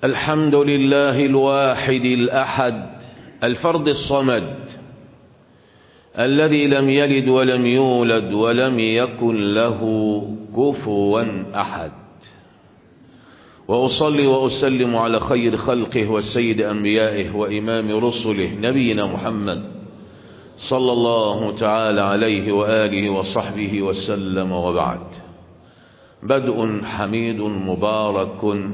الحمد لله الواحد الأحد الفرد الصمد الذي لم يلد ولم يولد ولم يكن له كفوا أحد وأصلي وأسلم على خير خلقه والسيد أنبيائه وإمام رسله نبينا محمد صلى الله تعالى عليه وآله وصحبه وسلم وبعد بدء حميد مبارك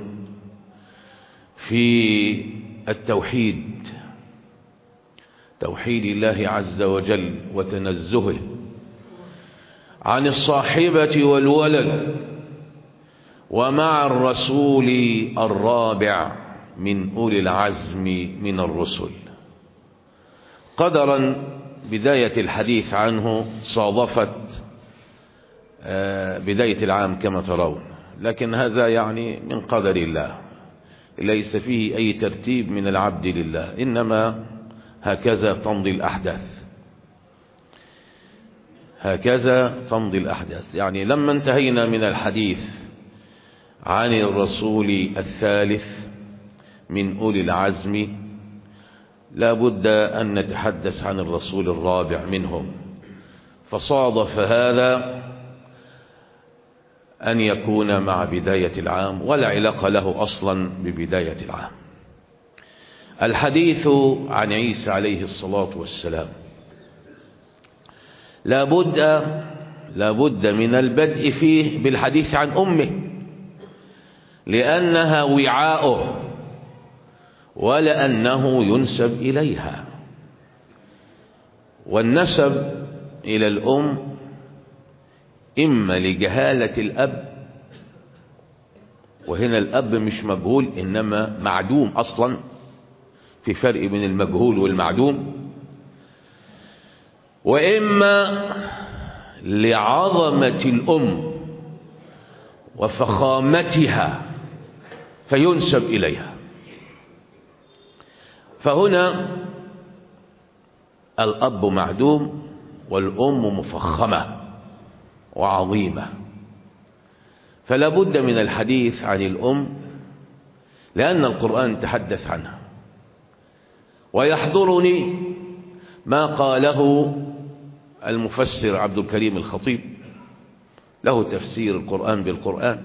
في التوحيد توحيد الله عز وجل وتنزهه عن الصاحبة والولد ومع الرسول الرابع من أولي العزم من الرسل قدرا بداية الحديث عنه صادفت بداية العام كما ترون لكن هذا يعني من قدر الله ليس فيه أي ترتيب من العبد لله إنما هكذا تمضي الأحداث هكذا تمضي الأحداث يعني لما انتهينا من الحديث عن الرسول الثالث من أولي العزم لا بد أن نتحدث عن الرسول الرابع منهم فصادف هذا أن يكون مع بداية العام ولا علاقة له أصلا ببداية العام الحديث عن عيسى عليه الصلاة والسلام لا بد لا بد من البدء فيه بالحديث عن أمه لأنها وعاؤه ولأنه ينسب إليها والنسب إلى الأم إما لجهالة الأب وهنا الأب مش مجهول إنما معدوم أصلا في فرق بين المجهول والمعدوم وإما لعظمة الأم وفخامتها فينسب إليها فهنا الأب معدوم والأم مفخمة وعظيمة فلا بد من الحديث عن الأم لأن القرآن تحدث عنها ويحضرني ما قاله المفسر عبد الكريم الخطيب له تفسير القرآن بالقرآن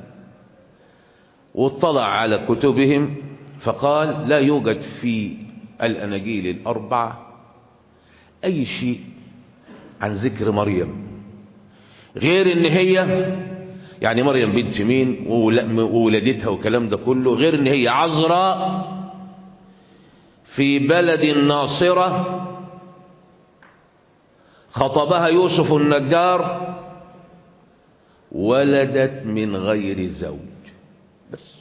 واطلع على كتبهم فقال لا يوجد في الأناجيل الأربعة أي شيء عن ذكر مريم غير ان هي يعني مريم بنت مين وولدتها وكلام ده كله غير ان هي عذراء في بلد ناصرة خطبها يوسف النجار ولدت من غير زوج بس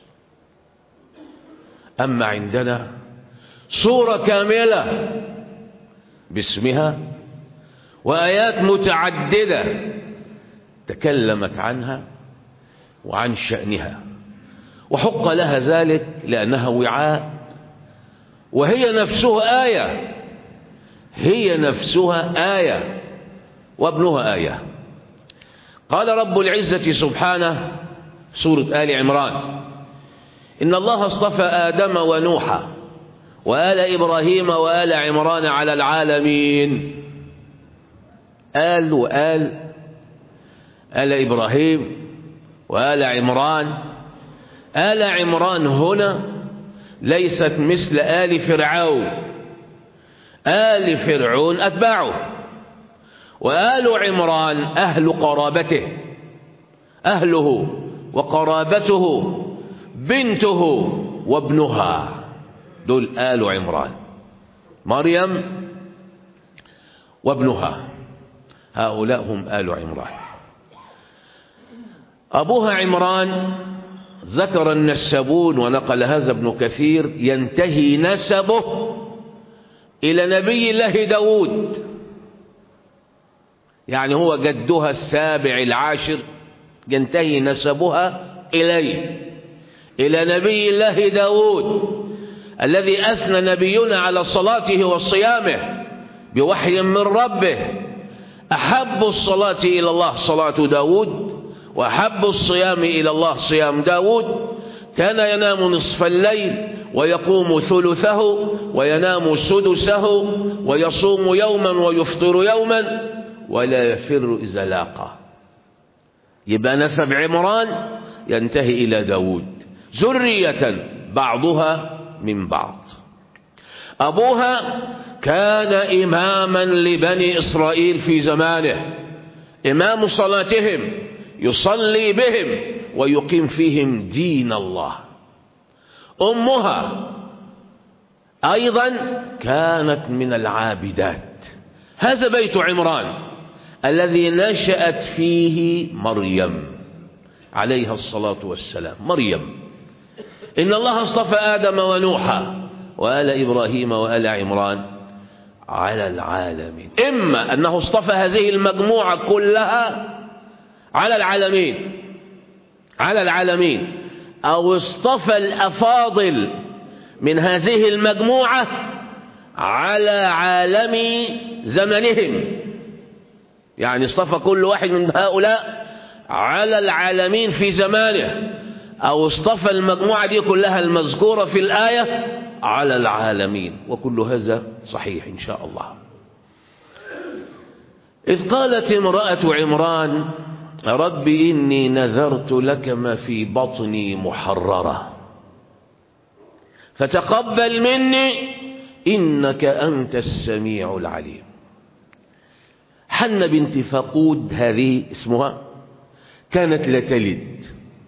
أما عندنا صورة كاملة باسمها وآيات متعددة تكلمت عنها وعن شأنها وحق لها ذلك لأنها وعاء وهي نفسها آية هي نفسها آية وابنها آية قال رب العزة سبحانه سورة آل عمران إن الله اصطفى آدم ونوحا وآل إبراهيم وآل عمران على العالمين آل وآل آل إبراهيم وآل عمران آل عمران هنا ليست مثل آل فرعون آل فرعون أتباعه وآل عمران أهل قرابته أهله وقرابته بنته وابنها دول آل عمران مريم وابنها هؤلاء هم آل عمران أبوها عمران ذكر النسبون ونقل هذا ابن كثير ينتهي نسبه إلى نبي الله داود يعني هو جدها السابع العاشر ينتهي نسبها إليه إلى نبي الله داود الذي أثنى نبينا على صلاته وصيامه بوحي من ربه أحب الصلاة إلى الله صلاة داود وأحب الصيام إلى الله صيام داود كان ينام نصف الليل ويقوم ثلثه وينام سدسه ويصوم يوما ويفطر يوما ولا يفر إذا لاقى يبقى نسب عمران ينتهي إلى داود ذرية بعضها من بعض أبوها كان إماما لبني إسرائيل في زمانه إمام صلاتهم يصلي بهم ويقيم فيهم دين الله أمها أيضا كانت من العابدات هذا بيت عمران الذي نشأت فيه مريم عليها الصلاة والسلام مريم إن الله اصطفى آدم ونوحا وآل إبراهيم وآل عمران على العالمين إما أنه اصطفى هذه المجموعة كلها على العالمين على العالمين أو اصطفى الأفاضل من هذه المجموعة على عالم زمنهم يعني اصطفى كل واحد من هؤلاء على العالمين في زمانه أو اصطفى المجموعة دي كلها المذكورة في الآية على العالمين وكل هذا صحيح إن شاء الله إذ قالت امرأة عمران رب إني نذرت لك ما في بطني محررة فتقبل مني إنك أنت السميع العليم حن بنت فقود هذه اسمها كانت لا تلد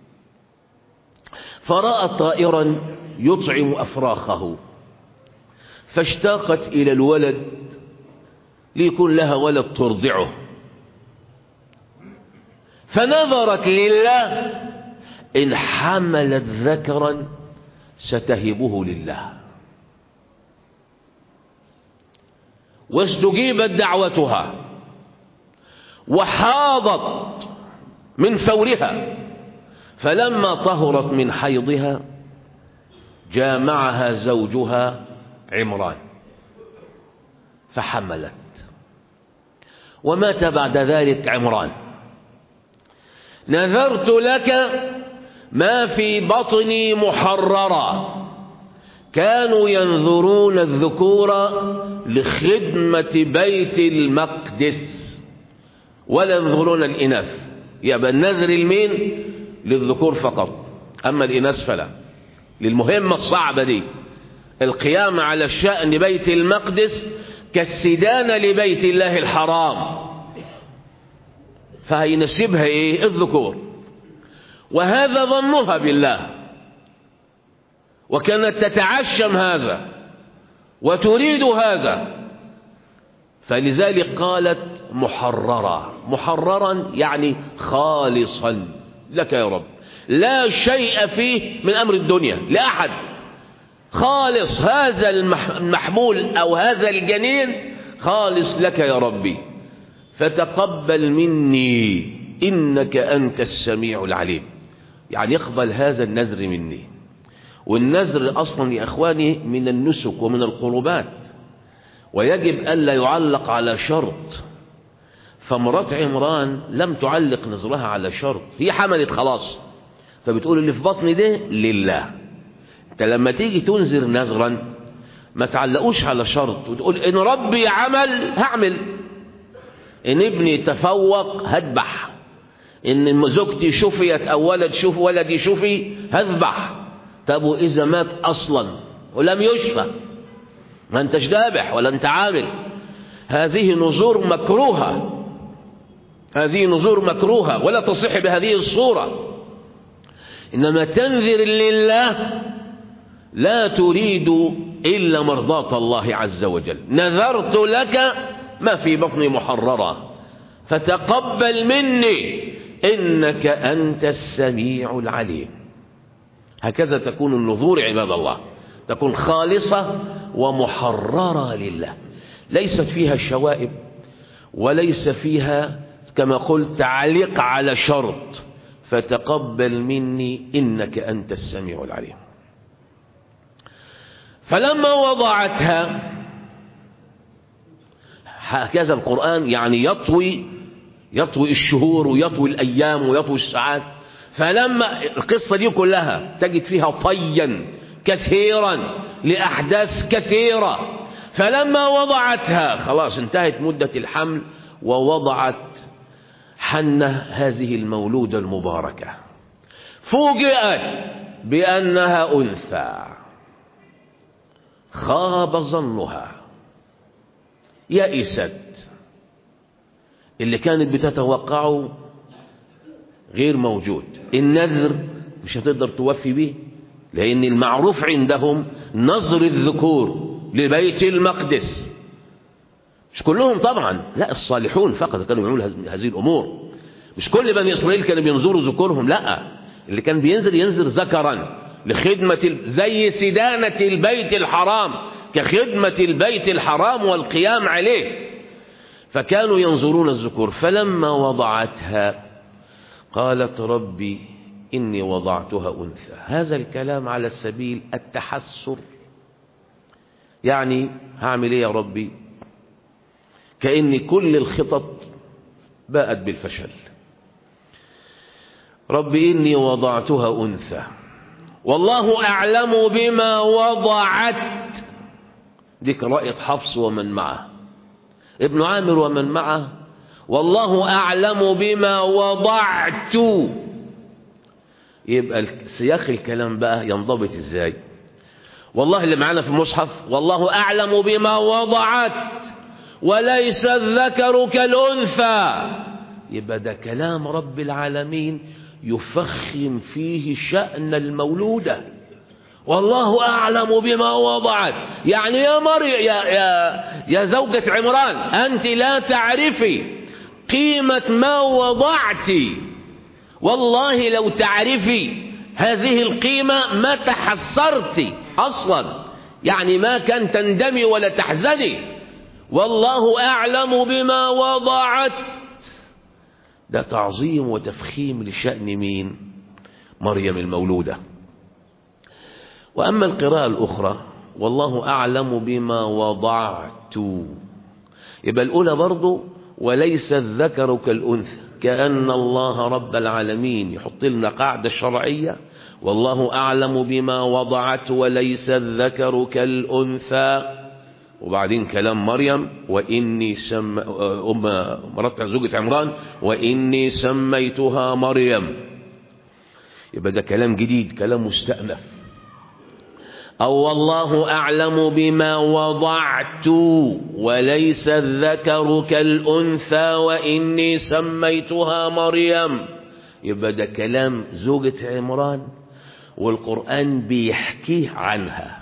فرأت طائرا يطعم أفراخه فاشتاقت إلى الولد ليكون لها ولد ترضعه فنظرت لله إن حملت ذكرا ستهبه لله واستجيبت دعوتها وحاضت من فورها فلما طهرت من حيضها جامعها زوجها عمران فحملت ومات بعد ذلك عمران نذرت لك ما في بطني محررا كانوا ينذرون الذكور لخدمة بيت المقدس ولا ينظرون الإناث يبقى النذر المين للذكور فقط أما الإناث فلا للمهمة الصعبة دي القيام على شأن بيت المقدس كالسدانة لبيت الله الحرام فهينسبها ايه الذكور وهذا ظنها بالله وكانت تتعشم هذا وتريد هذا فلذلك قالت محررا محررا يعني خالصا لك يا رب لا شيء فيه من أمر الدنيا لأحد خالص هذا المحمول أو هذا الجنين خالص لك يا ربي فتقبل مني إنك أنت السميع العليم يعني يقبل هذا النذر مني والنذر أصلا يا أخواني من النسك ومن القربات ويجب ألا يعلق على شرط فمرات عمران لم تعلق نذرها على شرط هي حملت خلاص فبتقول اللي في بطني ده لله انت لما تيجي تنذر نذرا ما تعلقوش على شرط وتقول ان ربي عمل هعمل ان ابني تفوق هذبح ان زوجتي شفيت او ولد شوف ولدي شفي هذبح طب واذا مات اصلا ولم يشفى ما انتش ذابح ولا انت عامل هذه نذور مكروهه هذه نذور مكروهه ولا تصح بهذه الصوره انما تنذر لله لا تريد الا مرضاه الله عز وجل نذرت لك ما في بطني محررا فتقبل مني انك انت السميع العليم هكذا تكون النذور عباد الله تكون خالصه ومحرره لله ليست فيها الشوائب وليس فيها كما قلت تعليق على شرط فتقبل مني إنك أنت السميع العليم فلما وضعتها هكذا القرآن يعني يطوي يطوي الشهور ويطوي الأيام ويطوي الساعات فلما القصة دي كلها تجد فيها طيا كثيرا لأحداث كثيرة فلما وضعتها خلاص انتهت مدة الحمل ووضعت حنة هذه المولودة المباركة فوجئت بأنها أنثى خاب ظنها يئست اللي كانت بتتوقعه غير موجود النذر مش هتقدر توفي به لأن المعروف عندهم نظر الذكور لبيت المقدس مش كلهم طبعا لا الصالحون فقط كانوا يعملوا هذه الأمور مش كل بني إسرائيل كانوا بينظروا ذكورهم لا اللي كان بينزل ينزل ذكرا لخدمة زي سدانة البيت الحرام كخدمة البيت الحرام والقيام عليه فكانوا ينظرون الذكور فلما وضعتها قالت ربي إني وضعتها أنثى هذا الكلام على سبيل التحسر يعني هعمل ايه يا ربي كأن كل الخطط باءت بالفشل ربي إني وضعتها أنثى والله أعلم بما وضعت دي قراءة حفص ومن معه ابن عامر ومن معه والله أعلم بما وضعت يبقى سياق الكلام بقى ينضبط ازاي والله اللي معانا في المصحف والله أعلم بما وضعت وليس الذكر كالأنثى يبقى ده كلام رب العالمين يفخم فيه شأن المولودة والله أعلم بما وضعت يعني يا مريم يا, يا, يا زوجة عمران أنت لا تعرفي قيمة ما وضعت والله لو تعرفي هذه القيمة ما تحسرت أصلا يعني ما كان تندمي ولا تحزني والله أعلم بما وضعت ده تعظيم وتفخيم لشأن مين مريم المولودة وأما القراءة الأخرى والله أعلم بما وضعت يبقى الأولى برضو وليس الذكر كالأنثى كأن الله رب العالمين يحط لنا قاعدة شرعية والله أعلم بما وضعت وليس الذكر كالأنثى وبعدين كلام مريم وإني سم أم مرات زوجة عمران وإني سميتها مريم يبقى ده كلام جديد كلام مستأنف أو والله أعلم بما وضعت وليس الذكر كالأنثى وإني سميتها مريم يبقى ده كلام زوجة عمران والقرآن بيحكيه عنها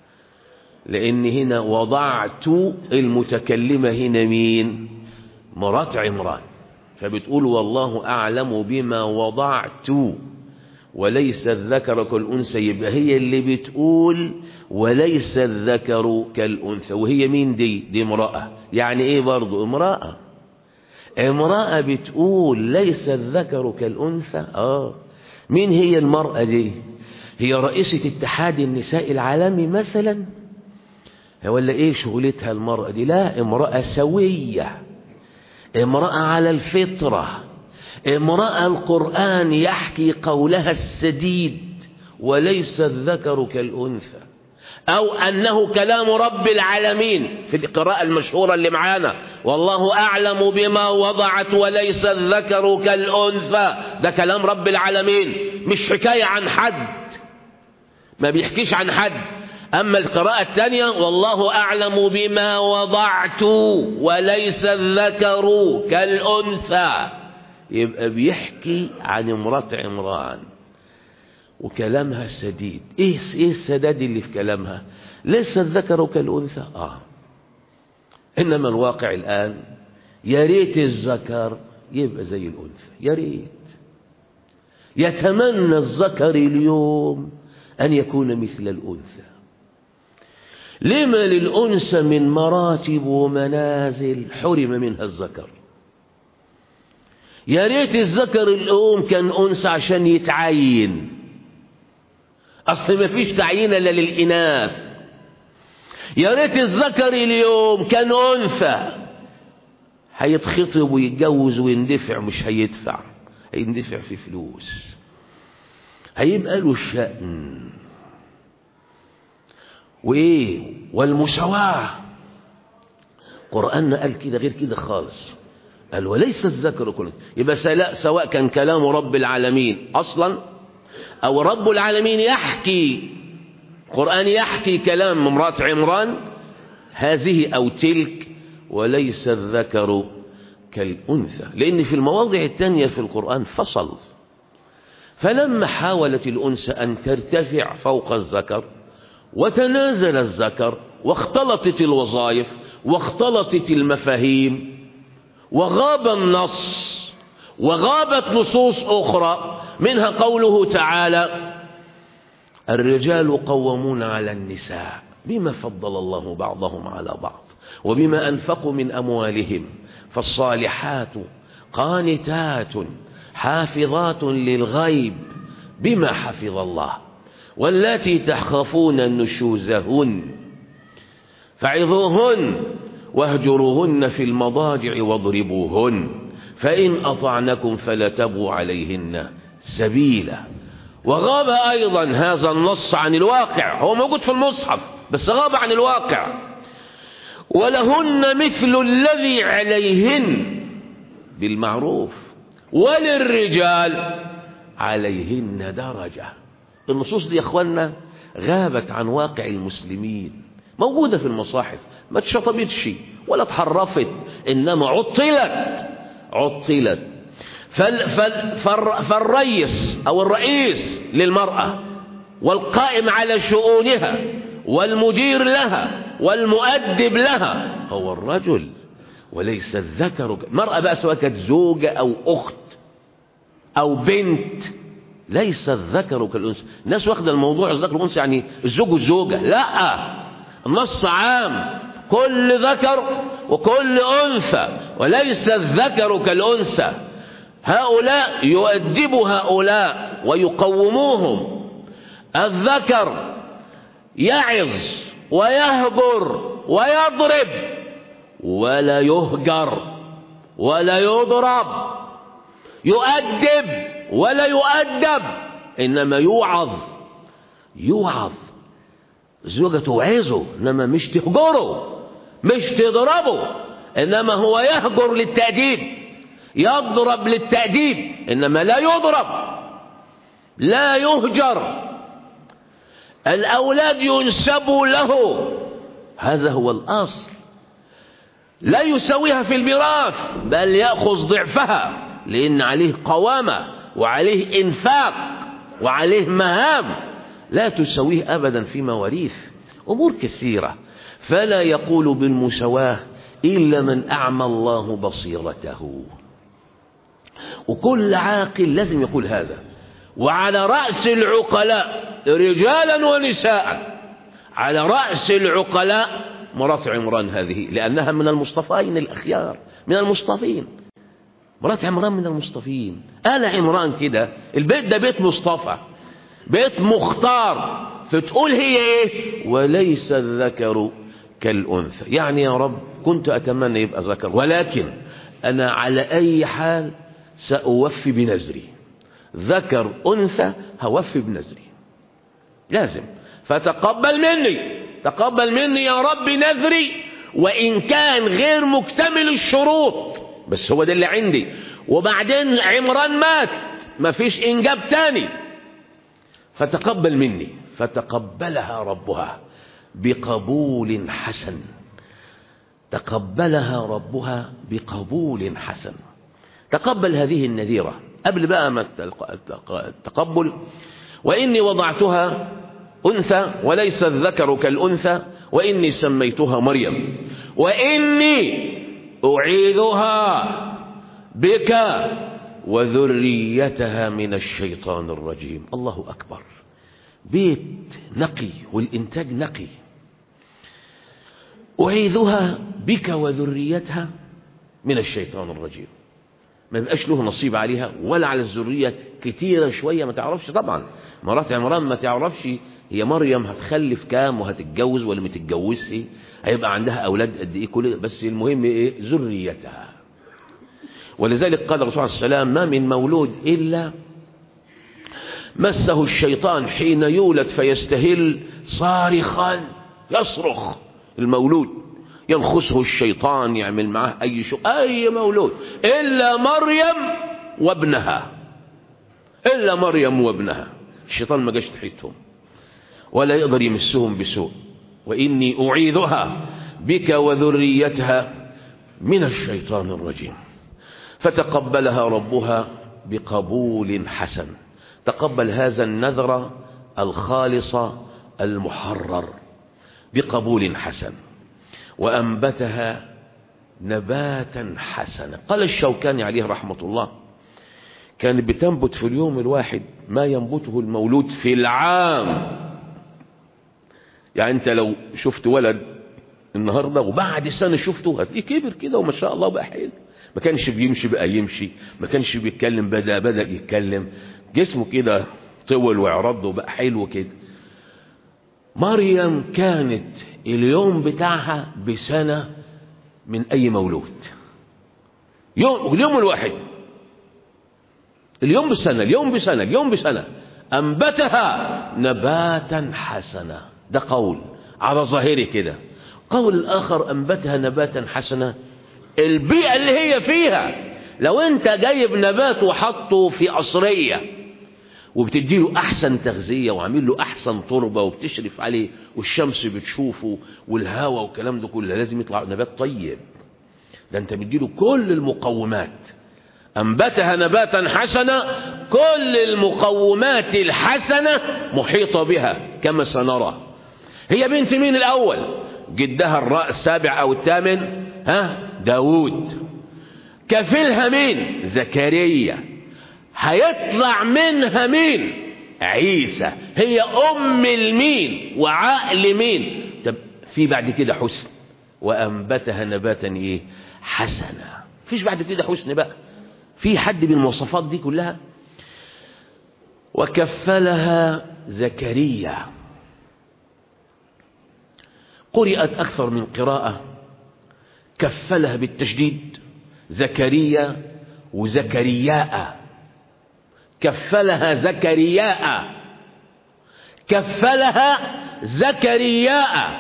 لأن هنا وضعت المتكلمة هنا مين مرات عمران فبتقول والله أعلم بما وضعت وليس الذكر كالأنثى يبقى هي اللي بتقول وليس الذكر كالأنثى وهي مين دي دي امرأة يعني ايه برضو امرأة امرأة بتقول ليس الذكر كالأنثى اه مين هي المرأة دي هي رئيسة اتحاد النساء العالمي مثلا ولا ايه شغلتها المرأة دي لا امرأة سوية امرأة على الفطرة امرأة القرآن يحكي قولها السديد وليس الذكر كالأنثى أو أنه كلام رب العالمين في القراءة المشهورة اللي معانا والله أعلم بما وضعت وليس الذكر كالأنثى ده كلام رب العالمين مش حكاية عن حد ما بيحكيش عن حد أما القراءة الثانية والله أعلم بما وضعت وليس الذكر كالأنثى يبقى بيحكي عن امرأة عمران وكلامها سديد ايه ايه السداد اللي في كلامها ليس الذكر كالانثى اه انما الواقع الان يا ريت الذكر يبقى زي الانثى يا ريت يتمنى الذكر اليوم ان يكون مثل الانثى لما للانثى من مراتب ومنازل حرم منها الذكر يا ريت الذكر اليوم كان انثى عشان يتعين اصل ما فيش تعيين الا للاناث يا ريت الذكر اليوم كان انثى هيتخطب ويتجوز ويندفع مش هيدفع هيندفع في فلوس هيبقى له الشأن وإيه والمساواة قرآننا قال كده غير كده خالص قال وليس الذكر كله يبقى سواء كان كلام رب العالمين أصلا أو رب العالمين يحكي قرآن يحكي كلام امرأة عمران هذه أو تلك وليس الذكر كالأنثى لأن في المواضع الثانية في القرآن فصل فلما حاولت الأنثى أن ترتفع فوق الذكر وتنازل الذكر واختلطت الوظائف واختلطت المفاهيم وغاب النص وغابت نصوص أخرى منها قوله تعالى الرجال قوامون على النساء بما فضل الله بعضهم على بعض وبما أنفقوا من أموالهم فالصالحات قانتات حافظات للغيب بما حفظ الله واللاتي تخافون نشوزهن فعظوهن واهجروهن في المضاجع واضربوهن فإن أطعنكم فلا تبوا عليهن سبيلا وغاب أيضا هذا النص عن الواقع هو موجود في المصحف بس غاب عن الواقع ولهن مثل الذي عليهن بالمعروف وللرجال عليهن درجة النصوص دي يا اخوانا غابت عن واقع المسلمين موجودة في المصاحف ما اتشطبتش ولا اتحرفت إنما عطلت عطلت فال فال فال فالرئيس أو الرئيس للمرأة والقائم على شؤونها والمدير لها والمؤدب لها هو الرجل وليس الذكر المرأة بقى سواء كانت زوجة أو أخت أو بنت ليس الذكر كالأنثى الناس واخده الموضوع الذكر والأنثى يعني الزوج والزوجة لا النص عام كل ذكر وكل أنثى وليس الذكر كالأنثى هؤلاء يؤدب هؤلاء ويقوموهم الذكر يعظ ويهجر ويضرب ولا يهجر ولا يضرب يؤدب ولا يؤدب إنما يوعظ يوعظ الزوجة توعظه إنما مش تهجره مش تضربه إنما هو يهجر للتأديب يضرب للتأديب إنما لا يضرب لا يهجر الأولاد ينسبوا له هذا هو الأصل لا يسويها في الميراث بل يأخذ ضعفها لأن عليه قوامة وعليه إنفاق وعليه مهام لا تسويه أبدا في مواريث أمور كثيرة فلا يقول بالمساواة إلا من أعمى الله بصيرته وكل عاقل لازم يقول هذا وعلى رأس العقلاء رجالا ونساء على رأس العقلاء مرات عمران هذه لأنها من المصطفين الأخيار من المصطفين مرات عمران من المصطفين آل عمران كده البيت ده بيت مصطفى بيت مختار فتقول هي ايه وليس الذكر كالأنثى يعني يا رب كنت أتمنى يبقى ذكر ولكن أنا على أي حال سأوفي بنذري ذكر أنثى هوفي بنذري لازم فتقبل مني تقبل مني يا رب نذري وإن كان غير مكتمل الشروط بس هو ده اللي عندي وبعدين عمران مات مفيش إنجاب تاني فتقبل مني فتقبلها ربها بقبول حسن تقبلها ربها بقبول حسن تقبل هذه النذيرة قبل بقى ما التقبل وإني وضعتها أنثى وليس الذكر كالأنثى وإني سميتها مريم وإني أعيذها بك وذريتها من الشيطان الرجيم الله أكبر بيت نقي والإنتاج نقي أعيذها بك وذريتها من الشيطان الرجيم ما يبقاش له نصيب عليها ولا على الذرية كتيرة شوية ما تعرفش طبعا مرات عمران ما تعرفش هي مريم هتخلف كام وهتتجوز ولا ما تتجوزش هيبقى عندها أولاد قد إيه كل بس المهم إيه ذريتها ولذلك قال الرسول عليه السلام ما من مولود إلا مسه الشيطان حين يولد فيستهل صارخا يصرخ المولود ينخسه الشيطان يعمل معه أي شيء أي مولود إلا مريم وابنها إلا مريم وابنها الشيطان ما جاش تحيتهم ولا يقدر يمسهم بسوء وإني أعيذها بك وذريتها من الشيطان الرجيم فتقبلها ربها بقبول حسن تقبل هذا النذر الخالص المحرر بقبول حسن وأنبتها نباتا حسنا قال الشوكاني عليه رحمة الله كانت بتنبت في اليوم الواحد ما ينبته المولود في العام يعني انت لو شفت ولد النهارده وبعد سنه شفته هتلاقيه كبر كده وما شاء الله بقى حلو ما كانش بيمشي بقى يمشي ما كانش بيتكلم بدا بدا يتكلم جسمه كده طول وعرض وبقى حلو كده مريم كانت اليوم بتاعها بسنة من أي مولود يوم اليوم الواحد اليوم بسنة اليوم بسنة اليوم بسنة أنبتها نباتا حسنا ده قول على ظاهره كده قول الآخر أنبتها نباتا حسنا البيئة اللي هي فيها لو انت جايب نبات وحطه في قصرية وبتدي له احسن تغذية وعامل له احسن تربة وبتشرف عليه والشمس بتشوفه والهواء والكلام ده كله لازم يطلع نبات طيب ده انت مدي له كل المقومات انبتها نباتا حسنا كل المقومات الحسنة محيطة بها كما سنرى هي بنت مين الاول جدها الراء السابع او الثامن ها داود كفلها مين زكريا هيطلع منها مين عيسى هي ام المين وعقل مين طب في بعد كده حسن وانبتها نباتا ايه حسنا فيش بعد كده حسن بقى في حد من المواصفات دي كلها وكفلها زكريا قرأت أكثر من قراءة كفلها بالتشديد زكريا وزكرياء كفلها زكرياء كفلها زكرياء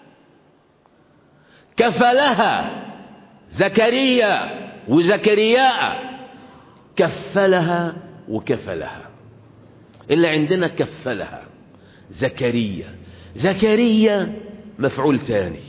كفلها زكريا وزكرياء كفلها وكفلها إلا عندنا كفلها زكريا زكريا مفعول ثاني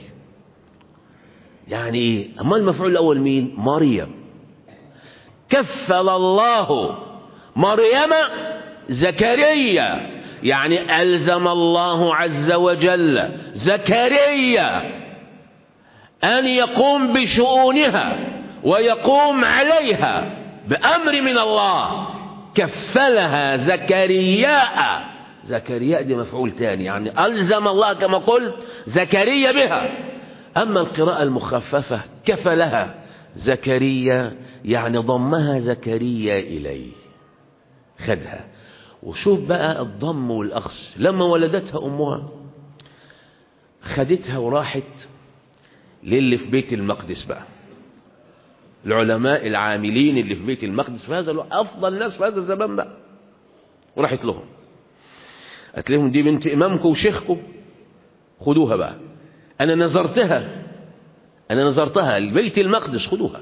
يعني ايه اما المفعول الاول مين مريم كفل الله مريم زكريا يعني الزم الله عز وجل زكريا ان يقوم بشؤونها ويقوم عليها بامر من الله كفلها زكرياء زكرياء دي مفعول ثاني يعني الزم الله كما قلت زكريا بها أما القراءة المخففة كفلها زكريا يعني ضمها زكريا إليه خدها وشوف بقى الضم والأخذ لما ولدتها أمها خدتها وراحت للي في بيت المقدس بقى العلماء العاملين اللي في بيت المقدس في هذا الوقت أفضل ناس في هذا الزمان بقى وراحت لهم قالت لهم دي بنت إمامكم وشيخكم خدوها بقى أنا نظرتها أنا نظرتها لبيت المقدس خدوها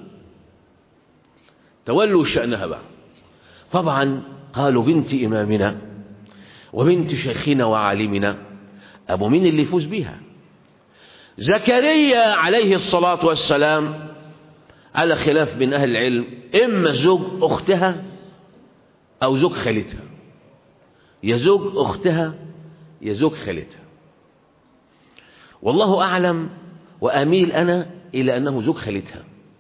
تولوا شأنها بقى طبعا قالوا بنت إمامنا وبنت شيخنا وعالمنا أبو مين اللي يفوز بيها زكريا عليه الصلاة والسلام على خلاف بين أهل العلم إما زوج أختها أو زوج خالتها يا زوج أختها يا زوج خالتها والله أعلم وأميل أنا إلى أنه زوج خالتها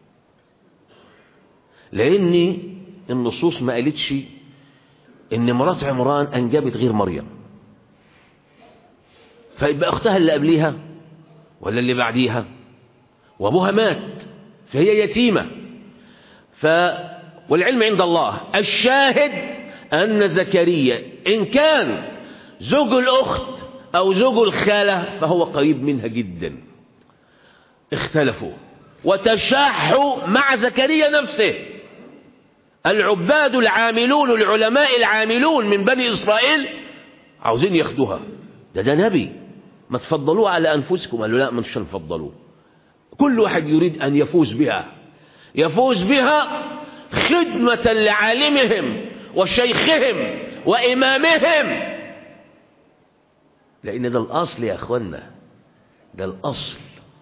لأن النصوص ما قالتش إن مرات عمران أنجبت غير مريم فيبقى أختها اللي قبليها ولا اللي بعديها وأبوها مات فهي يتيمة ف والعلم عند الله الشاهد أن زكريا إن كان زوج الأخت أو زوج الخالة فهو قريب منها جدا اختلفوا وتشاحوا مع زكريا نفسه العباد العاملون العلماء العاملون من بني إسرائيل عاوزين ياخدوها ده ده نبي ما تفضلوه على أنفسكم قالوا لا مش هنفضلوه كل واحد يريد أن يفوز بها يفوز بها خدمة لعالمهم وشيخهم وإمامهم لأن ده الأصل يا أخوانا ده الأصل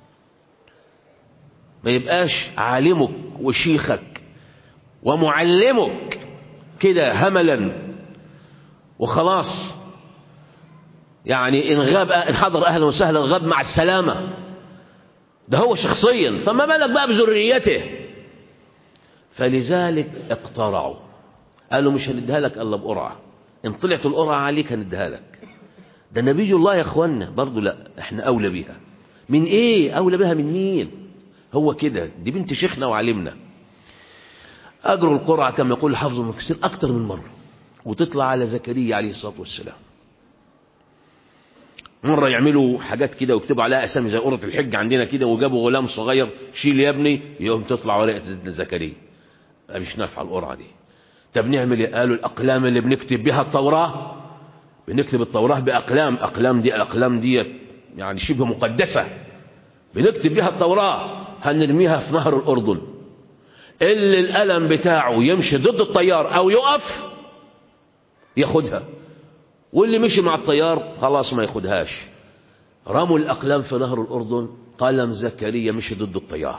ما يبقاش عالمك وشيخك ومعلمك كده هملا وخلاص يعني إن غاب إن حضر أهلا وسهلا غاب مع السلامة ده هو شخصيا فما بالك بقى بذريته فلذلك اقترعوا قالوا مش هنديها لك الا بقرعه ان طلعت القرعه عليك هنديها لك ده نبي الله يا اخوانا برضه لا احنا اولى بيها من ايه اولى بها من مين هو كده دي بنت شيخنا وعلمنا اجروا القرعه كما يقول الحافظ ابن كثير اكتر من مره وتطلع على زكريا عليه الصلاه والسلام مرة يعملوا حاجات كده ويكتبوا عليها أسامي زي قرة الحج عندنا كده وجابوا غلام صغير شيل يا ابني يوم تطلع ورقة سيدنا زكريا مش نافعة القرعة دي طب نعمل ايه قالوا الأقلام اللي بنكتب بها التوراة بنكتب التوراة بأقلام أقلام دي أقلام دي يعني شبه مقدسة بنكتب بها التوراة هنرميها في نهر الأردن اللي القلم بتاعه يمشي ضد التيار أو يقف ياخدها واللي مشي مع الطيار خلاص ما ياخدهاش رموا الأقلام في نهر الأردن قلم زكريا مشي ضد الطيار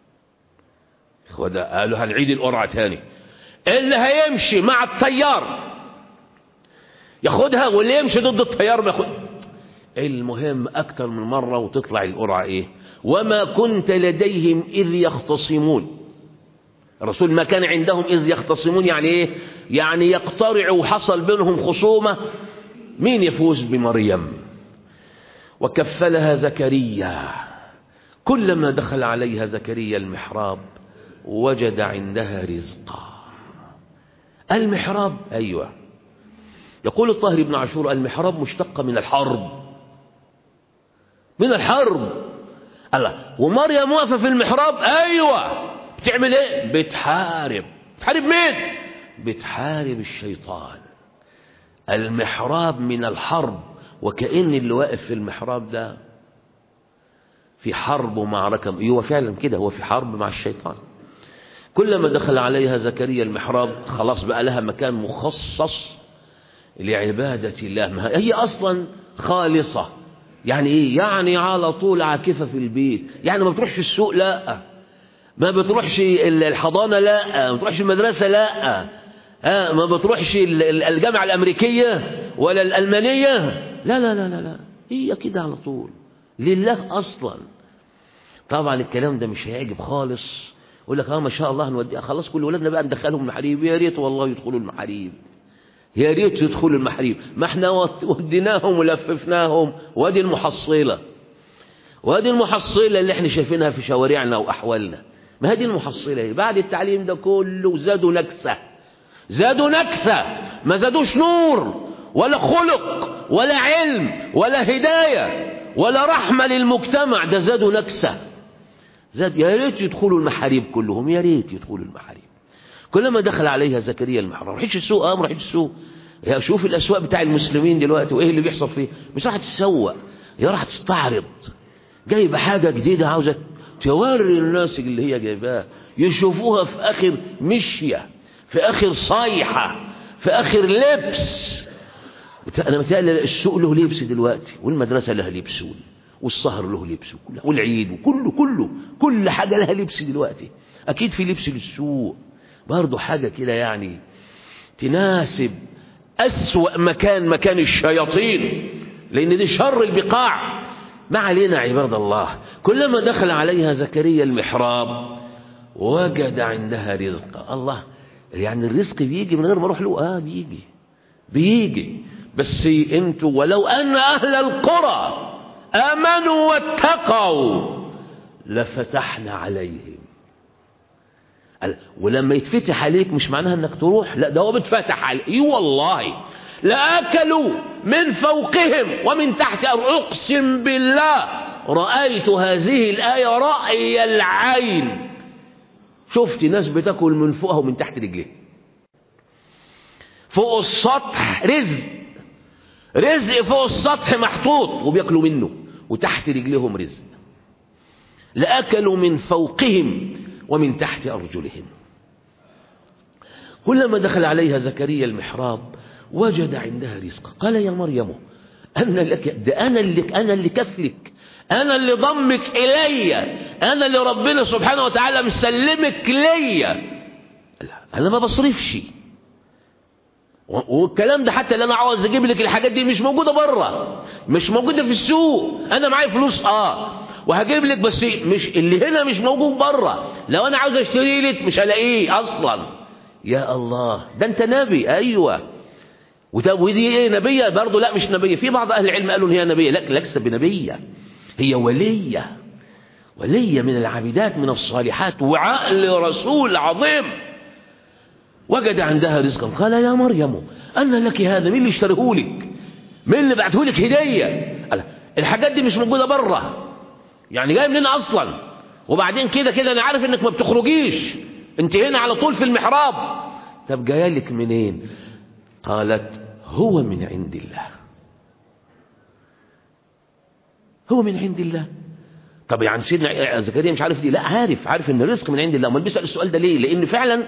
خدها قالوا هنعيد القرعة تاني اللي هيمشي مع الطيار ياخدها واللي يمشي ضد الطيار بياخد المهم أكتر من مرة وتطلع القرعة إيه وما كنت لديهم إذ يختصمون الرسول ما كان عندهم إذ يختصمون يعني إيه يعني يقترعوا وحصل بينهم خصومة مين يفوز بمريم وكفلها زكريا كلما دخل عليها زكريا المحراب وجد عندها رزقا المحراب أيوة يقول الطاهر بن عاشور المحراب مشتق من الحرب من الحرب الله ومريم واقفة في المحراب أيوة بتعمل ايه بتحارب بتحارب مين بتحارب الشيطان المحراب من الحرب وكأن اللي واقف في المحراب ده في حرب ومعركة هو فعلا كده هو في حرب مع الشيطان كلما دخل عليها زكريا المحراب خلاص بقى لها مكان مخصص لعبادة الله هي أصلا خالصة يعني إيه يعني على طول عاكفة في البيت يعني ما بتروحش السوق لا ما بتروحش الحضانة لا ما بتروحش المدرسة لا ها ما بتروحش الجامعة الأمريكية ولا الألمانية لا لا لا لا لا هي كده على طول لله أصلا طبعا الكلام ده مش هيعجب خالص يقول لك اه ما شاء الله هنوديها خلاص كل ولادنا بقى ندخلهم المحاريب يا ريت والله يدخلوا المحاريب يا ريت يدخلوا المحاريب ما احنا وديناهم ولففناهم وادي المحصلة وادي المحصلة اللي احنا شايفينها في شوارعنا وأحوالنا ما هذه المحصلة بعد التعليم ده كله زادوا نكسة زادوا نكسة ما زادوش نور ولا خلق ولا علم ولا هداية ولا رحمة للمجتمع ده زادوا نكسة زاد يا ريت يدخلوا المحاريب كلهم يا ريت يدخلوا المحاريب كلما دخل عليها زكريا المحراب راحش السوق اه راحش السوق يا شوف الاسواق بتاع المسلمين دلوقتي وايه اللي بيحصل فيه مش راح تتسوق يا راح تستعرض جايبه حاجه جديده عاوزه توري الناس اللي هي جايباها يشوفوها في اخر مشيه في اخر صيحه في اخر لبس انا متهيألي السوق له لبس دلوقتي والمدرسه لها لبس والسهر له لبس والعيد وكله كله كل حاجه لها لبس دلوقتي اكيد في لبس للسوق برضه حاجه كده يعني تناسب اسوا مكان مكان الشياطين لان دي شر البقاع ما علينا عباد الله كلما دخل عليها زكريا المحراب وجد عندها رزقا الله يعني الرزق بيجي من غير ما اروح له اه بيجي بيجي بس انتوا ولو ان اهل القرى امنوا واتقوا لفتحنا عليهم ولما يتفتح عليك مش معناها انك تروح لا ده هو بتفتح عليك اي والله لأكلوا من فوقهم ومن تحت أقسم بالله رأيت هذه الآية رأي العين شفت ناس بتاكل من فوقها ومن تحت رجليه فوق السطح رزق رزق فوق السطح محطوط وبياكلوا منه وتحت رجلهم رزق لأكلوا من فوقهم ومن تحت أرجلهم كلما دخل عليها زكريا المحراب وجد عندها رزقا قال يا مريم أنا لك ده أنا اللي أنا اللي كفلك أنا اللي ضمك إلي أنا اللي ربنا سبحانه وتعالى مسلمك ليا أنا ما بصرفش والكلام ده حتى اللي أنا عاوز أجيب لك الحاجات دي مش موجودة بره مش موجودة في السوق أنا معايا فلوس آه وهجيب لك بس مش اللي هنا مش موجود بره لو أنا عاوز أشتري لك مش هلاقيه أصلا يا الله ده أنت نبي أيوه ودي ايه نبية برضه لا مش نبية في بعض أهل العلم قالوا ان هي نبية لا ليست بنبية هي ولية ولية من العابدات من الصالحات وعقل رسول عظيم وجد عندها رزقا قال يا مريم أن لك هذا مين اللي اشتريه لك مين اللي بعته لك هدية الحاجات دي مش موجودة بره يعني جاي منين أصلا وبعدين كده كده أنا عارف إنك ما بتخرجيش أنت هنا على طول في المحراب طب جايه لك منين قالت هو من عند الله هو من عند الله طب يعني سيدنا زكريا مش عارف دي لا عارف عارف ان الرزق من عند الله امال بيسال السؤال ده ليه لان فعلا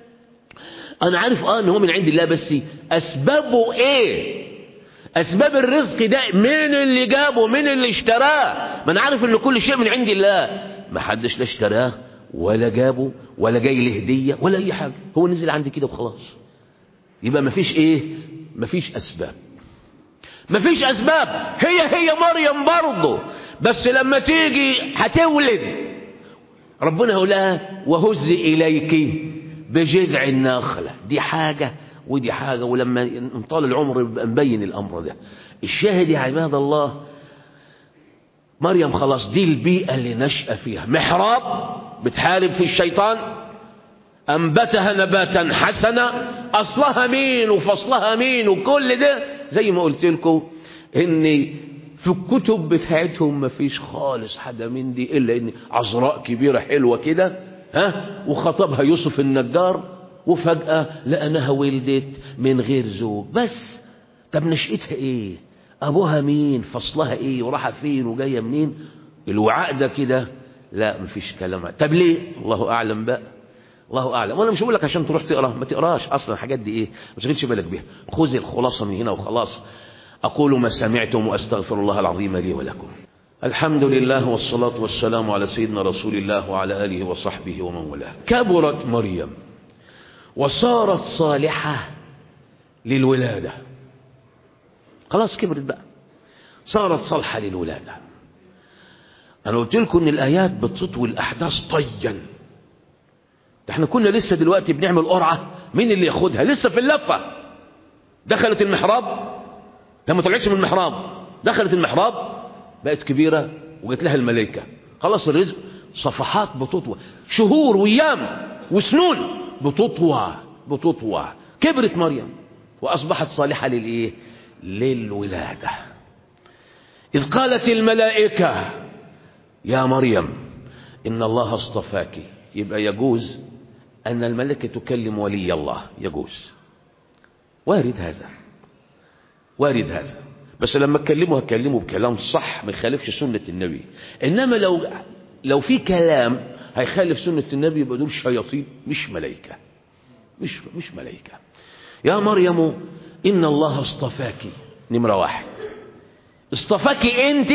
انا عارف اه ان هو من عند الله بس اسبابه ايه اسباب الرزق ده مين اللي جابه مين اللي اشتراه ما انا عارف ان كل شيء من عند الله ما حدش لا اشتراه ولا جابه ولا جاي له هديه ولا اي حاجه هو نزل عندي كده وخلاص يبقى مفيش ايه مفيش اسباب مفيش اسباب هي هي مريم برضه بس لما تيجي هتولد ربنا يقول لها وهز اليك بجذع النخله دي حاجه ودي حاجه ولما انطال العمر يبقى نبين الامر ده الشاهد يا عباد الله مريم خلاص دي البيئه اللي نشأ فيها محراب بتحارب في الشيطان أنبتها نباتا حسنا أصلها مين وفصلها مين وكل ده زي ما قلت لكم إن في الكتب بتاعتهم ما فيش خالص حاجة من دي إلا إن عذراء كبيرة حلوة كده ها وخطبها يوسف النجار وفجأة لأنها ولدت من غير زوج بس طب نشأتها إيه أبوها مين فصلها إيه وراحة فين وجاية منين الوعاء ده كده لا مفيش كلام طب ليه الله أعلم بقى الله اعلم وانا مش بقول لك عشان تروح تقرا ما تقراش اصلا الحاجات دي ايه ما تشغلش بالك بيها خذ الخلاصه من هنا وخلاص اقول ما سمعتم واستغفر الله العظيم لي ولكم الحمد لله والصلاه والسلام على سيدنا رسول الله وعلى اله وصحبه ومن والاه كبرت مريم وصارت صالحه للولاده خلاص كبرت بقى صارت صالحه للولاده انا قلت لكم ان الايات بتطوي الاحداث طيا ده احنا كنا لسه دلوقتي بنعمل قرعة مين اللي ياخدها لسه في اللفة دخلت المحراب لما طلعتش من المحراب دخلت المحراب بقت كبيرة وجت لها الملائكة خلاص الرزق صفحات بتطوى شهور وايام وسنون بتطوى بتطوى كبرت مريم واصبحت صالحة للايه للولادة اذ قالت الملائكة يا مريم ان الله اصطفاك يبقى يجوز أن الملكة تكلم ولي الله يجوز وارد هذا وارد هذا بس لما تكلمه هتكلمه بكلام صح ما يخالفش سنة النبي إنما لو لو في كلام هيخالف سنة النبي يبقى دول شياطين مش ملائكة مش مش ملائكة يا مريم إن الله اصطفاك نمرة واحد اصطفاك أنت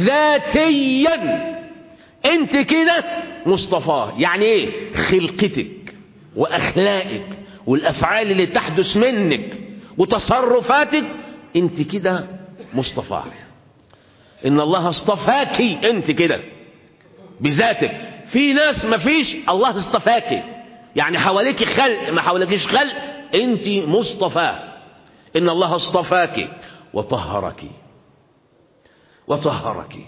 ذاتيا أنت كده مصطفاه يعني إيه خلقتك وأخلاقك والأفعال اللي تحدث منك وتصرفاتك أنت كده مصطفاه إن الله اصطفاك أنت كده بذاتك في ناس ما فيش الله اصطفاك يعني حواليك خلق ما حواليكش خلق أنت مصطفاه إن الله اصطفاك وطهرك وطهرك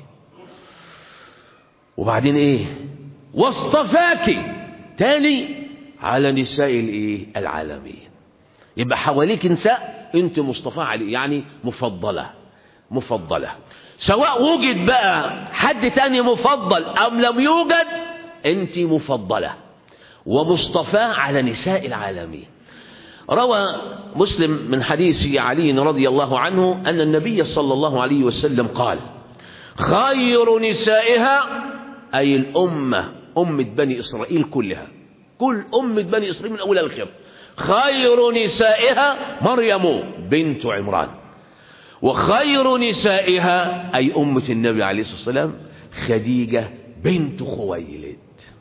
وبعدين ايه واصطفاك تاني على نساء الايه العالمين يبقى حواليك نساء انت مصطفى عليه يعني مفضلة مفضلة سواء وجد بقى حد تاني مفضل ام لم يوجد انت مفضلة ومصطفى على نساء العالمين روى مسلم من حديث علي رضي الله عنه أن النبي صلى الله عليه وسلم قال خير نسائها أي الأمة أمة بني إسرائيل كلها كل أمة بني إسرائيل من أولها للآخر خير نسائها مريم بنت عمران وخير نسائها أي أمة النبي عليه الصلاة والسلام خديجة بنت خويلد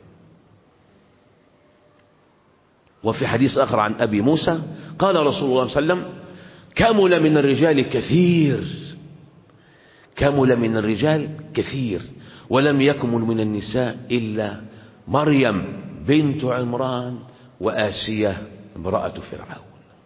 وفي حديث آخر عن أبي موسى قال رسول الله صلى الله عليه وسلم كمل من الرجال كثير كمل من الرجال كثير ولم يكمل من النساء إلا مريم بنت عمران وآسية امرأة فرعون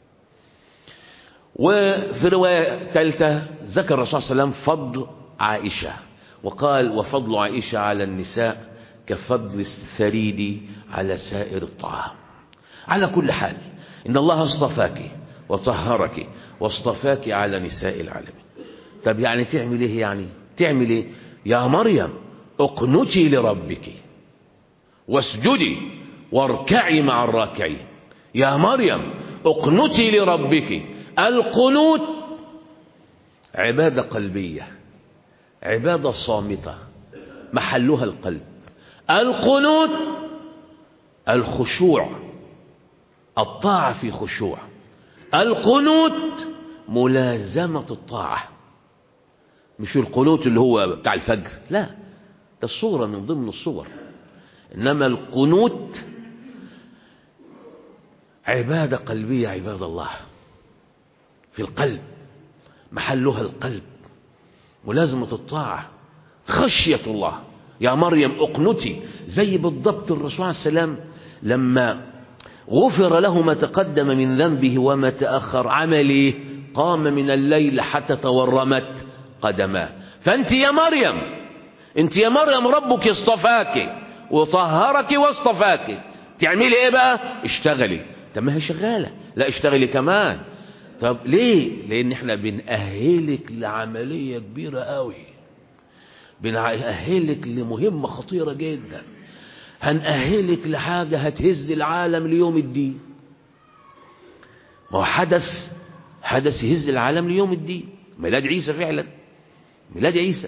وفي رواية ثالثة ذكر الرسول صلى الله عليه وسلم فضل عائشة وقال وفضل عائشة على النساء كفضل الثريد على سائر الطعام على كل حال إن الله اصطفاك وطهرك واصطفاك على نساء العالمين طب يعني تعمل ايه يعني تعمل ايه يا مريم اقنتي لربك واسجدي واركعي مع الراكعين يا مريم اقنتي لربك القنوت عبادة قلبية عبادة صامتة محلها القلب القنوت الخشوع الطاعة في خشوع القنوت ملازمة الطاعة مش القنوت اللي هو بتاع الفجر لا ده الصورة من ضمن الصور إنما القنوت عبادة قلبية عباد الله في القلب محلها القلب ملازمة الطاعة خشية الله يا مريم اقنتي زي بالضبط الرسول عليه السلام لما غفر له ما تقدم من ذنبه وما تأخر عمله قام من الليل حتى تورمت قدماه فأنت يا مريم أنت يا مريم ربك اصطفاك وطهرك واصطفاك تعملي ايه بقى اشتغلي طب ما هي شغالة لا اشتغلي كمان طب ليه لان احنا بنأهلك لعملية كبيرة قوي بنأهلك لمهمة خطيرة جدا هنأهلك لحاجة هتهز العالم ليوم الدين ما هو حدث حدث يهز العالم ليوم الدين ميلاد عيسى فعلا ميلاد عيسى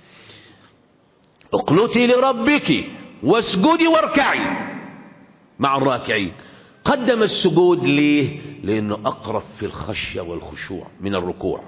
اقنتي لربك واسجدي واركعي مع الراكعين قدم السجود ليه لانه اقرب في الخشيه والخشوع من الركوع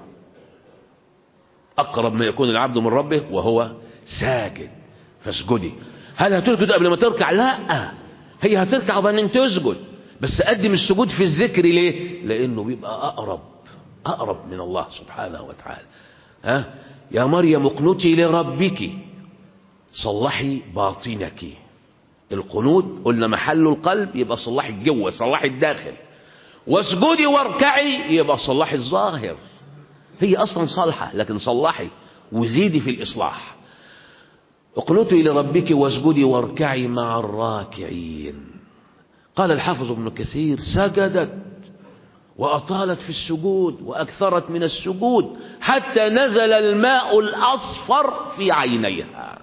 اقرب ما يكون العبد من ربه وهو ساجد فاسجدي هل هتسجد قبل ما تركع لا هي هتركع وبعدين تسجد بس قدم السجود في الذكر ليه لانه بيبقى اقرب اقرب من الله سبحانه وتعالى ها يا مريم اقنتي لربك صلحي باطنك القنوت قلنا محل القلب يبقى صلحي الجوه صلحي الداخل واسجدي واركعي يبقى صلحي الظاهر هي اصلا صالحه لكن صلحي وزيدي في الاصلاح اقنتي لربك واسجدي واركعي مع الراكعين قال الحافظ ابن كثير سجدت وأطالت في السجود وأكثرت من السجود حتى نزل الماء الأصفر في عينيها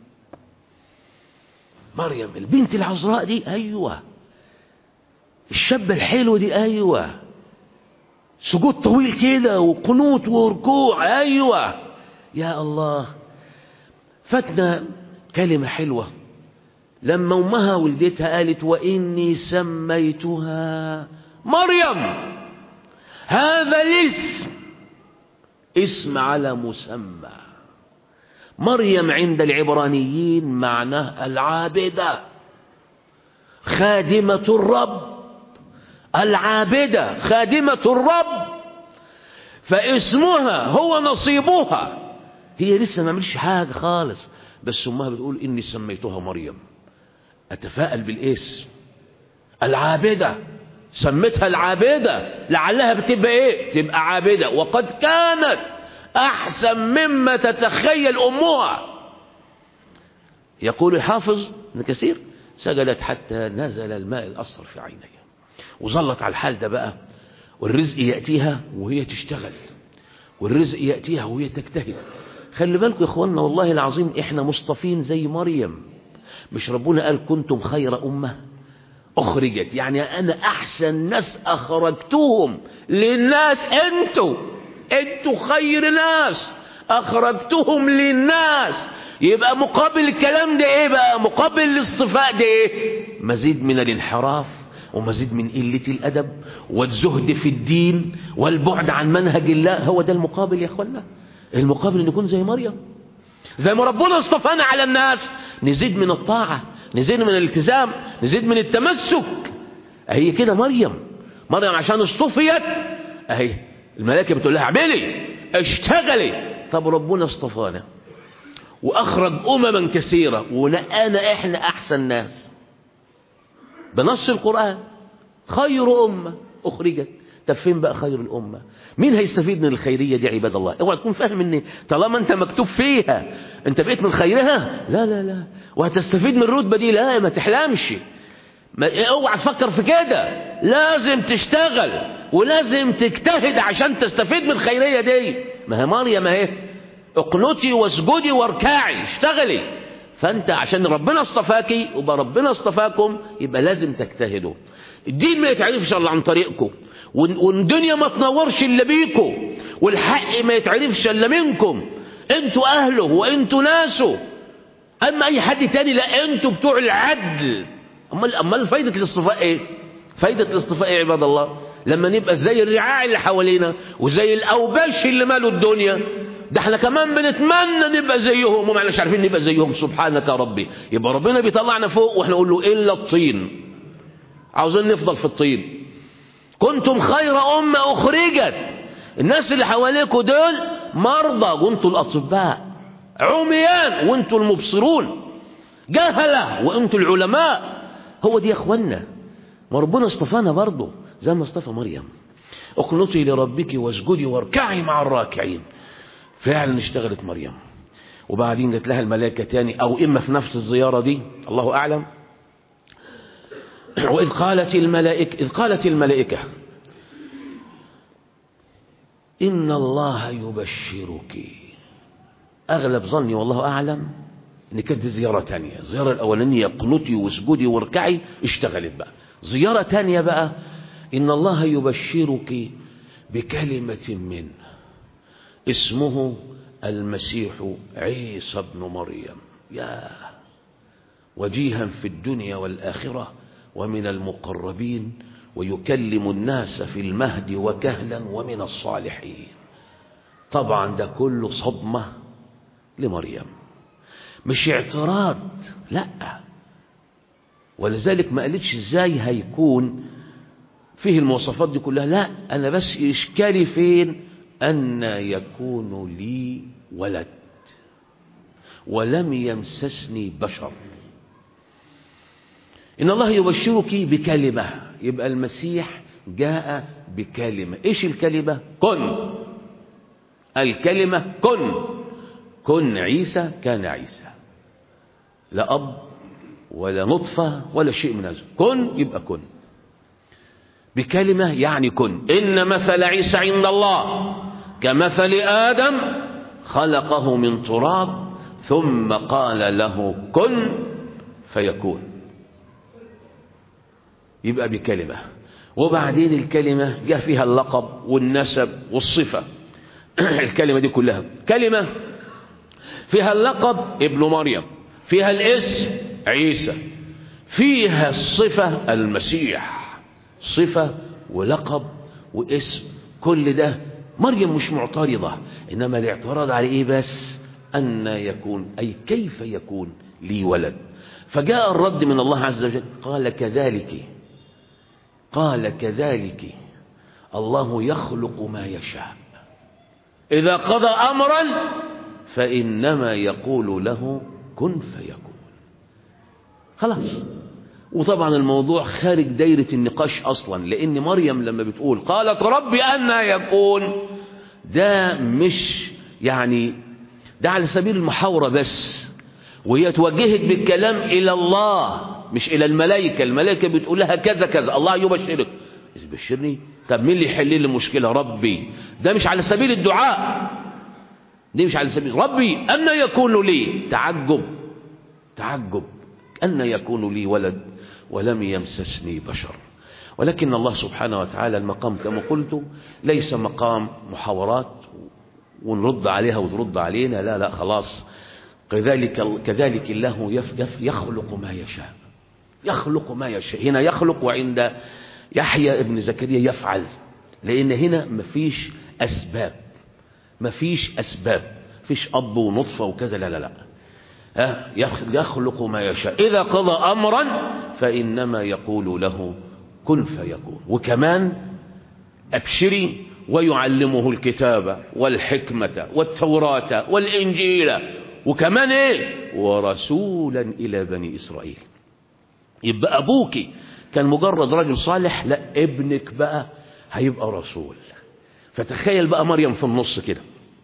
مريم البنت العذراء دي أيوة الشابة الحلوة دي أيوة سجود طويل كده وقنوت وركوع أيوة يا الله فاتنا كلمة حلوة لما أمها ولدتها قالت وإني سميتها مريم هذا الاسم اسم على مسمى مريم عند العبرانيين معناه العابدة خادمة الرب العابدة خادمة الرب فاسمها هو نصيبها هي لسه ما عملش حاجة خالص بس امها بتقول اني سميتها مريم اتفائل بالاسم العابدة سمتها العابدة لعلها بتبقى ايه تبقى عابدة وقد كانت احسن مما تتخيل امها يقول الحافظ ابن كثير سجدت حتى نزل الماء الاصفر في عينيها وظلت على الحال ده بقى والرزق يأتيها وهي تشتغل والرزق يأتيها وهي تجتهد خلي بالكم يا اخوانا والله العظيم احنا مصطفين زي مريم مش ربنا قال كنتم خير أمة أخرجت يعني أنا أحسن ناس أخرجتهم للناس أنتوا أنتوا خير ناس أخرجتهم للناس يبقى مقابل الكلام ده إيه بقى مقابل الاصطفاء ده إيه مزيد من الانحراف ومزيد من قلة الأدب والزهد في الدين والبعد عن منهج الله هو ده المقابل يا أخوانا المقابل أن نكون زي مريم زي ما ربنا اصطفانا على الناس نزيد من الطاعة نزيد من الالتزام نزيد من التمسك اهي كده مريم مريم عشان اصطفيت اهي الملائكة بتقول لها اعملي اشتغلي طب ربنا اصطفانا واخرج امما كثيرة ونقانا احنا احسن ناس بنص القرآن خير امة اخرجت طب فين بقى خير الامة مين هيستفيد من الخيرية دي عباد الله اوعى تكون فاهم ان طالما انت مكتوب فيها انت بقيت من خيرها لا لا لا وهتستفيد من الرتبة دي لا ما تحلمش ما اوعى تفكر في كده لازم تشتغل ولازم تجتهد عشان تستفيد من الخيرية دي ما هي مريم اهي اقنتي واسجدي واركعي اشتغلي فانت عشان ربنا اصطفاكي وبقى ربنا اصطفاكم يبقى لازم تجتهدوا الدين ما يتعرفش الا عن طريقكم والدنيا ما تنورش الا بيكم والحق ما يتعرفش الا منكم انتوا اهله وانتوا ناسه اما اي حد تاني لا انتوا بتوع العدل امال امال فايده الاصطفاء ايه فايده الاصطفاء ايه عباد الله لما نبقى زي الرعاع اللي حوالينا وزي الاوباش اللي مالوا الدنيا ده احنا كمان بنتمنى نبقى زيهم وما احناش عارفين نبقى زيهم سبحانك يا ربي يبقى ربنا بيطلعنا فوق واحنا نقول له الا الطين عاوزين نفضل في الطين كنتم خير أمة أخرجت الناس اللي حواليكوا دول مرضى وانتوا الأطباء عميان وانتوا المبصرون جهلة وانتوا العلماء هو دي يا اخوانا ما ربنا اصطفانا برضه زي ما اصطفى مريم اقنطي لربك واسجدي واركعي مع الراكعين فعلا اشتغلت مريم وبعدين جت لها الملائكة تاني او اما في نفس الزيارة دي الله اعلم وإذ قالت الملائكة إذ قالت الملائكة إن الله يبشرك أغلب ظني والله أعلم إن كانت دي زيارة تانية الزيارة الأولانية قنطي واسجدي واركعي اشتغلت بقى زيارة تانية بقى إن الله يبشرك بكلمة منه اسمه المسيح عيسى ابن مريم يا وجيها في الدنيا والآخرة ومن المقربين ويكلم الناس في المهد وكهلا ومن الصالحين طبعا ده كله صدمة لمريم مش اعتراض لا ولذلك ما قالتش ازاي هيكون فيه المواصفات دي كلها لا انا بس اشكالي فين ان يكون لي ولد ولم يمسسني بشر إن الله يبشرك بكلمة يبقى المسيح جاء بكلمة إيش الكلمة كن الكلمة كن كن عيسى كان عيسى لا أب ولا نطفة ولا شيء من هذا كن يبقى كن بكلمة يعني كن إن مثل عيسى عند الله كمثل آدم خلقه من تراب ثم قال له كن فيكون يبقى بكلمة وبعدين الكلمة جاء فيها اللقب والنسب والصفة الكلمة دي كلها كلمة فيها اللقب ابن مريم فيها الاسم عيسى فيها الصفة المسيح صفة ولقب واسم كل ده مريم مش معترضة إنما الاعتراض على إيه بس أن يكون أي كيف يكون لي ولد فجاء الرد من الله عز وجل قال كذلك قال كذلك الله يخلق ما يشاء إذا قضى أمرا فإنما يقول له كن فيكون خلاص وطبعا الموضوع خارج دايرة النقاش أصلا لأن مريم لما بتقول قالت ربي أنا يكون ده مش يعني ده على سبيل المحاورة بس وهي توجهت بالكلام إلى الله مش إلى الملائكة الملائكة بتقول لها كذا كذا الله يبشرك يبشرني طب مين اللي يحل لي المشكلة ربي ده مش على سبيل الدعاء دي مش على سبيل ربي أن يكون لي تعجب تعجب أن يكون لي ولد ولم يمسسني بشر ولكن الله سبحانه وتعالى المقام كما قلت ليس مقام محاورات ونرد عليها وترد علينا لا لا خلاص كذلك كذلك الله يف يف يخلق ما يشاء يخلق ما يشاء هنا يخلق وعند يحيى ابن زكريا يفعل لأن هنا مفيش أسباب مفيش أسباب فيش أب ونطفة وكذا لا لا لا ها يخلق ما يشاء إذا قضى أمرا فإنما يقول له كن فيكون وكمان أبشري ويعلمه الكتابة والحكمة والتوراة والإنجيل وكمان إيه ورسولا إلى بني إسرائيل يبقى أبوك كان مجرد راجل صالح لا ابنك بقى هيبقى رسول فتخيل بقى مريم في النص كده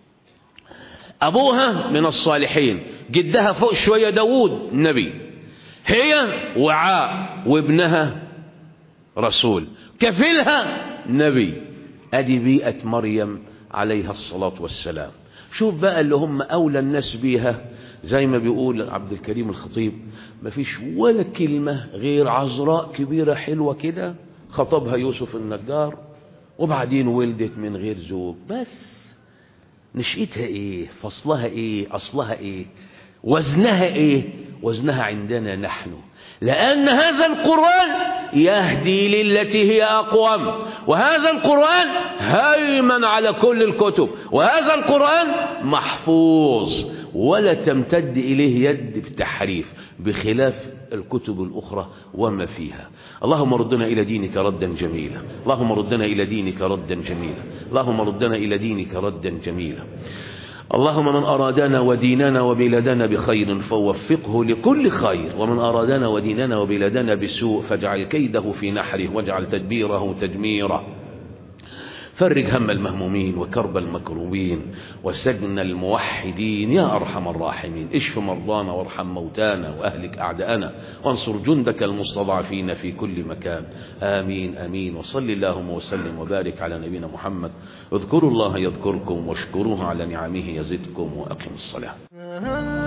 أبوها من الصالحين جدها فوق شوية داوود نبي هي وعاء وابنها رسول كفلها نبي ادي بيئة مريم عليها الصلاة والسلام شوف بقى اللي هم أولى الناس بيها زي ما بيقول عبد الكريم الخطيب مفيش ولا كلمة غير عذراء كبيرة حلوة كده خطبها يوسف النجار وبعدين ولدت من غير زوج بس نشأتها ايه فصلها ايه اصلها ايه وزنها ايه وزنها عندنا نحن لأن هذا القرآن يهدي للتي هي أقوم وهذا القرآن هيمن على كل الكتب وهذا القرآن محفوظ ولا تمتد إليه يد بتحريف بخلاف الكتب الأخرى وما فيها اللهم ردنا إلى دينك ردا جميلا اللهم ردنا إلى دينك ردا جميلا اللهم ردنا إلى دينك ردا جميلا اللهم من أرادنا وديننا وبلادنا بخير فوفقه لكل خير ومن أرادنا وديننا وبلادنا بسوء فاجعل كيده في نحره واجعل تدبيره تدميره فرج هم المهمومين وكرب المكروبين وسجن الموحدين يا أرحم الراحمين اشف مرضانا وارحم موتانا وأهلك أعداءنا وانصر جندك المستضعفين في كل مكان آمين آمين وصل اللهم وسلم وبارك على نبينا محمد اذكروا الله يذكركم واشكروه على نعمه يزدكم وأقم الصلاة